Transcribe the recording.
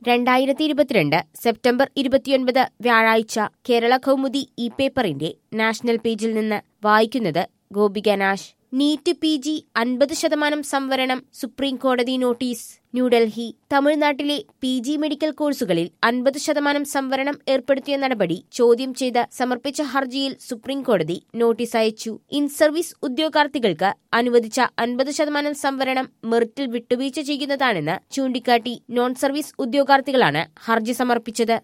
രണ്ടായിരത്തി ഇരുപത്തിരണ്ട് സെപ്റ്റംബർ ഇരുപത്തിയൊൻപത് വ്യാഴാഴ്ച കേരള കൗമുദി ഈ പേപ്പറിന്റെ നാഷണൽ പേജിൽ നിന്ന് വായിക്കുന്നത് ഗോപിക നാശ് നീറ്റ് പി ജി അൻപത് ശതമാനം സംവരണം സുപ്രീം കോടതി നോട്ടീസ് ന്യൂഡൽഹി തമിഴ്നാട്ടിലെ പി ജി മെഡിക്കൽ കോഴ്സുകളിൽ അൻപത് ശതമാനം സംവരണം ഏർപ്പെടുത്തിയ നടപടി ചോദ്യം ചെയ്ത് സമർപ്പിച്ച ഹർജിയിൽ സുപ്രീം കോടതി നോട്ടീസ് അയച്ചു ഇൻ സർവീസ് ഉദ്യോഗാർത്ഥികൾക്ക് അനുവദിച്ച അൻപത് ശതമാനം സംവരണം മെറിറ്റിൽ വിട്ടുവീഴ്ച ചെയ്യുന്നതാണെന്ന് ചൂണ്ടിക്കാട്ടി നോൺ സർവീസ് ഉദ്യോഗാർത്ഥികളാണ് ഹർജി സമർപ്പിച്ചത്